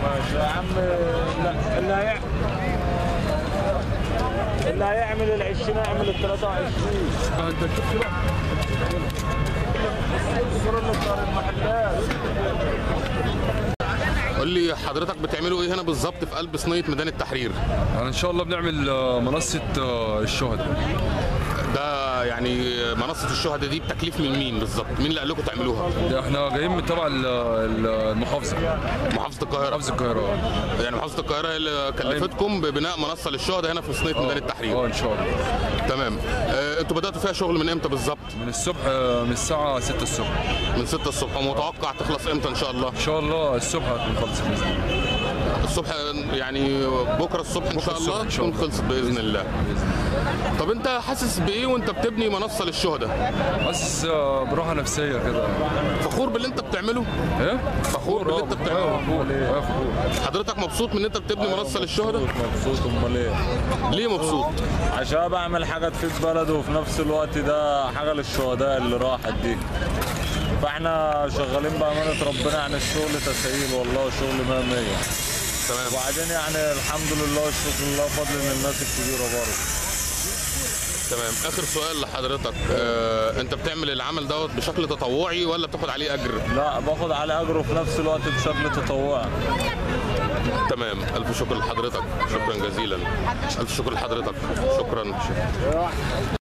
ماشي يا عم لا اللي هيعمل اللي هيعمل ال 20 هيعمل ال 23 انت شفت بقى الصورة اللي بتاع المحلات قول لي حضرتك بتعملوا ايه هنا بالظبط في قلب صينيه ميدان التحرير يعني ان شاء الله بنعمل آه، منصه آه، الشهداء ده يعني منصه الشهداء دي بتكليف من مين بالظبط مين اللي قال لكم تعملوها ده احنا جايين من تبع ال- ال- المحافظه محافظه القاهره محافظه القاهره يعني محافظه القاهره هي اللي كلفتكم ببناء منصه للشهداء هنا في صينيه ميدان التحرير اه ان شاء الله تمام آه، انتوا بداتوا فيها شغل من امتى بالظبط من الصبح آه، من الساعه 6 الصبح من 6 الصبح ومتوقع تخلص امتى ان شاء الله ان شاء الله الصبح هتكون خلصت باذن الله الصبح يعني بكره الصبح ان بكرة شاء الله الصبح إن شاء تكون الله. خلصت باذن الله باذن الله طب انت حاسس بايه وانت بتبني منصه للشهداء حاسس آه، براحه نفسيه كده فخور باللي انت بتعمله ايه فخور باللي انت بتعمله آه، فخور آه، فخور حضرتك مبسوط من ان انت بتبني منصه للشهداء مبسوط امال ايه ليه مبسوط عشان بعمل حاجه تفيد بلده وفي نفس الوقت ده حاجه للشهداء اللي راحت دي فاحنا شغالين بامانه ربنا يعني الشغل تسهيل والله شغل 100 100 تمام وبعدين يعني الحمد لله والشكر لله فضل من الناس الكبيره برضه تمام اخر سؤال لحضرتك اه انت بتعمل العمل دوت بشكل تطوعي ولا بتاخد عليه اجر لا باخد على اجره في نفس الوقت بشكل تطوعي تمام الف شكر لحضرتك شكرا جزيلا الف شكر لحضرتك شكرا